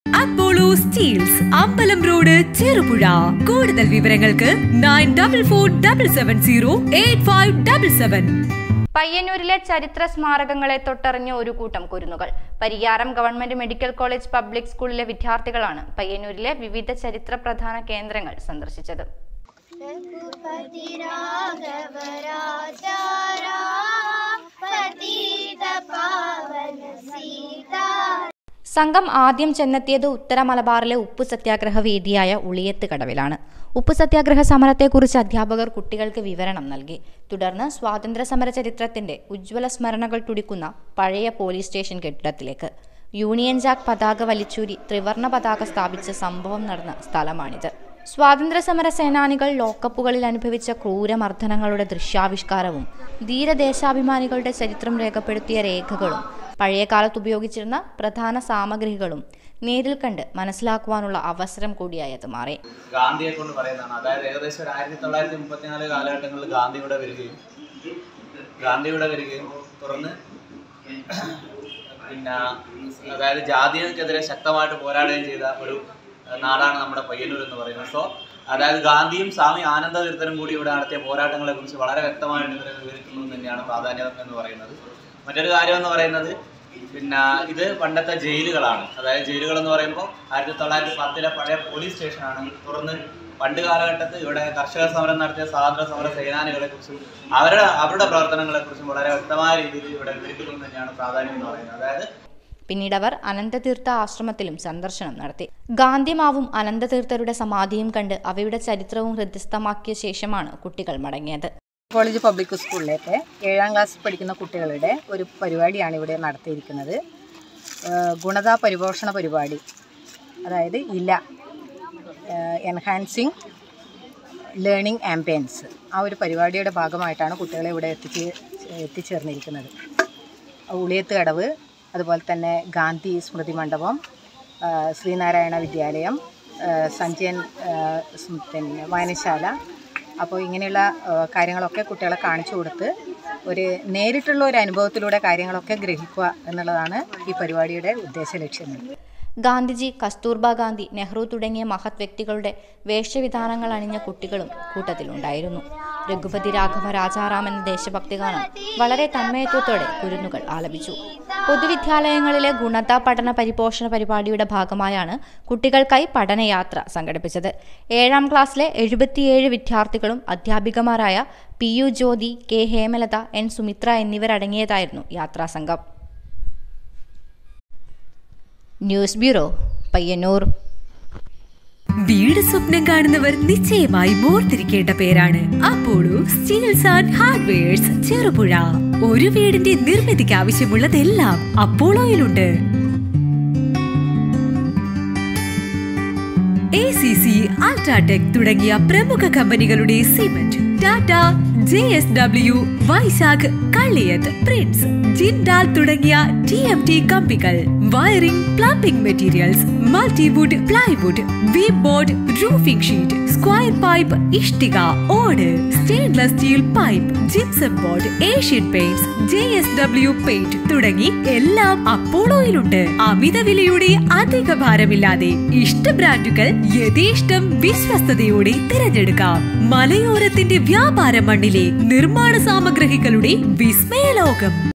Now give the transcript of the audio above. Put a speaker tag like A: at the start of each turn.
A: Apollo steels അമ്പലം road Cherupuzha കൂടുതൽ വിവരങ്ങൾക്ക് nine double four double seven zero eight five double seven
B: പയ്യന്നൂരിലെ ചരിത്ര സ്മാരകങ്ങളെ തൊട്ടറിഞ്ഞ ഒരു കൂട്ടം കുരുന്നുകൾ Pariyaram government medical college public സ്കൂളിലെ വിദ്യാർത്ഥികളാണ് പയ്യന്നൂരിലെ വിവിധ ചരിത്ര പ്രധാന കേന്ദ്രങ്ങൾ സന്ദർശിച്ചത്
C: रघुपति राघव राजा राम पतित पावन सीता
B: സംഘം ആദ്യം ചെന്നെത്തിയത് ഉത്തര മലബാറിലെ ഉപ്പു സത്യാഗ്രഹ വേദിയായ ഉളിയത്ത് കടവിലാണ് ഉപ്പു സത്യാഗ്രഹ സമരത്തെക്കുറിച്ച് അധ്യാപകർ കുട്ടികൾക്ക് വിവരണം നൽകി തുടർന്ന് സ്വാതന്ത്ര്യ സമര ചരിത്രത്തിന്റെ ഉജ്ജ്വല സ്മരണകൾ തുടിക്കുന്ന പഴയ പോലീസ് സ്റ്റേഷൻ കെട്ടിടത്തിലേക്ക് യൂണിയൻ ജാക്ക് പതാക വലിച്ചൂരി ത്രിവർണ പതാക സ്ഥാപിച്ച സംഭവം നടന്ന സ്ഥലമാണിത് സ്വാതന്ത്ര്യ സമര സേനാനികൾ ലോക്കപ്പുകളിൽ അനുഭവിച്ച ക്രൂരമർദ്ദനങ്ങളുടെ ദൃശ്യാവിഷ്കാരവും ധീരദേശാഭിമാനികളുടെ ചരിത്രം രേഖപ്പെടുത്തിയ രേഖകളും പഴയ കാലത്ത് ഉപയോഗിച്ചിരുന്ന പ്രധാന സാമഗ്രികളും നേരിൽ കണ്ട് മനസ്സിലാക്കുവാനുള്ള അവസരം കൂടിയായി അത് മാറി
D: ഗാന്ധിയെ കൊണ്ട് പറയുന്നതാണ് അതായത് ഏകദേശം ഒരു ആയിരത്തി തൊള്ളായിരത്തി മുപ്പത്തിനാല് കാലഘട്ടങ്ങളിൽ ഗാന്ധി ഇവിടെ വരികയും ഗാന്ധി ഇവിടെ വരികയും തുടർന്ന് പിന്നെ അതായത് ജാതികൾക്കെതിരെ ശക്തമായിട്ട് പോരാടുകയും ചെയ്ത ഒരു നാടാണ് നമ്മുടെ പയ്യന്നൂർ എന്ന് പറയുന്നത് സോ അതായത് ഗാന്ധിയും സ്വാമി ആനന്ദ തീർത്ഥനും കൂടി ഇവിടെ നടത്തിയ പോരാട്ടങ്ങളെ കുറിച്ച് വളരെ വ്യക്തമായിട്ട് ഇവരെ വിവരിക്കുന്നു എന്ന് തന്നെയാണ് പ്രാധാന്യം എന്ന് പറയുന്നത് മറ്റൊരു കാര്യം എന്ന് പറയുന്നത് പിന്നെ ഇത് പണ്ടത്തെ ജയിലുകളാണ് അതായത് ജയിലുകൾ എന്ന് പറയുമ്പോൾ ആയിരത്തി തൊള്ളായിരത്തി പത്തിലെ പഴയ പോലീസ് സ്റ്റേഷനാണ് തുടർന്ന് പണ്ട് കാലഘട്ടത്തിൽ ഇവിടെ കർഷക സമരം നടത്തിയ സ്വാതന്ത്ര്യ സമര സേനാനികളെ കുറിച്ചും അവരുടെ അവരുടെ പ്രവർത്തനങ്ങളെ കുറിച്ചും വളരെ വ്യക്തമായ രീതിയിൽ ഇവിടെ വിവരിക്കുന്നു എന്ന് തന്നെയാണ് പ്രാധാന്യം എന്ന് പറയുന്നത് അതായത്
B: പിന്നീട് അവർ അനന്തതീർത്ഥ ആശ്രമത്തിലും സന്ദർശനം നടത്തി ഗാന്ധിമാവും അനന്തതീർത്ഥരുടെ സമാധിയും കണ്ട് അവയുടെ ചരിത്രവും ഹൃദയസ്ഥമാക്കിയ ശേഷമാണ് കുട്ടികൾ മടങ്ങിയത്
E: കോളേജ് പബ്ലിക് സ്കൂളിലേക്ക് ഏഴാം ക്ലാസ് പഠിക്കുന്ന കുട്ടികളുടെ ഒരു പരിപാടിയാണ് ഇവിടെ നടത്തിയിരിക്കുന്നത് ഏഹ് ഗുണതാ പരിപോഷണ പരിപാടി അതായത് ഇല എൻഹാൻസിങ് ലേണിംഗ് ആംബിയൻസ് ആ ഒരു പരിപാടിയുടെ ഭാഗമായിട്ടാണ് കുട്ടികളെ ഇവിടെ എത്തിച്ച് എത്തിച്ചേർന്നിരിക്കുന്നത് ഉളിയത്ത് കടവ് അതുപോലെ തന്നെ ഗാന്ധി സ്മൃതി മണ്ഡപം ആ, ശ്രീനാരായണ വിദ്യാലയം ആ, സഞ്ജയൻ ആ, സ് പിന്നെ വായനശാല അപ്പോൾ ഇങ്ങനെയുള്ള ആ, കാര്യങ്ങളൊക്കെ കുട്ടികളെ കാണിച്ചു കൊടുത്ത് ഒരു നേരിട്ടുള്ള ഒരു അനുഭവത്തിലൂടെ കാര്യങ്ങളൊക്കെ ഗ്രഹിക്കുക എന്നുള്ളതാണ് ഈ പരിപാടിയുടെ ഉദ്ദേശ ലക്ഷ്യങ്ങൾ
B: ഗാന്ധിജി കസ്തൂർബ ഗാന്ധി നെഹ്റു തുടങ്ങിയ മഹത് വ്യക്തികളുടെ വേഷവിധാനങ്ങൾ അണിഞ്ഞ കുട്ടികളും കൂട്ടത്തിലുണ്ടായിരുന്നു രഘുപതി രാഘവ രാജാറാം എന്ന ദേശഭക്തി ഗാനം വളരെ തന്മയത്വത്തോടെ കുരുന്നുകൾ ആലപിച്ചു പൊതുവിദ്യാലയങ്ങളിലെ ഗുണത പഠന പരിപോഷണ പരിപാടിയുടെ ഭാഗമായാണ് കുട്ടികൾക്കായി പഠനയാത്ര സംഘടിപ്പിച്ചത് ഏഴാം ക്ലാസ്സിലെ എഴുപത്തിയേഴ് വിദ്യാർത്ഥികളും അധ്യാപികമാരായ P U Jyothi K Hemalatha N Sumitra എന്നിവരടങ്ങിയതായിരുന്നു യാത്രാസംഘം ന്യൂസ് ബ്യൂറോ പയ്യന്നൂർ
A: വീട് സ്വപ്നം കാണുന്നവർ നിശ്ചയമായി ഓർത്തിരിക്കേണ്ട പേരാണ് Apollo steels and hardwares Cherupuzha ഒരു വീടിന്റെ നിർമ്മിതിക്ക് ആവശ്യമുള്ളതെല്ലാം അപ്പോളോയിലുണ്ട് എ സി സി അൾട്രാടെക് തുടങ്ങിയ പ്രമുഖ കമ്പനികളുടെ cement Tata J S W Vaishakh Kalliyath prince Jindal തുടങ്ങിയ ടി എം ടി കമ്പികൾ wiring plumbing materials multiwood plywood V board roofing sheet square pipe ഇഷ്ടിക ഓട് stainless steel pipe gypsum board Asian Paints J S W paint തുടങ്ങി എല്ലാം അപ്പോളോയിലുണ്ട് അമിത വിലയുടെ അധിക ഭാരമില്ലാതെ ഇഷ്ട ബ്രാൻഡുകൾ യഥേഷ്ടം വിശ്വസ്തയോടെ തിരഞ്ഞെടുക്കാം മലയോരത്തിന്റെ വ്യാപാര മണ്ണിലെ നിർമ്മാണ സാമഗ്രഹികളുടെ വിസ്മയലോകം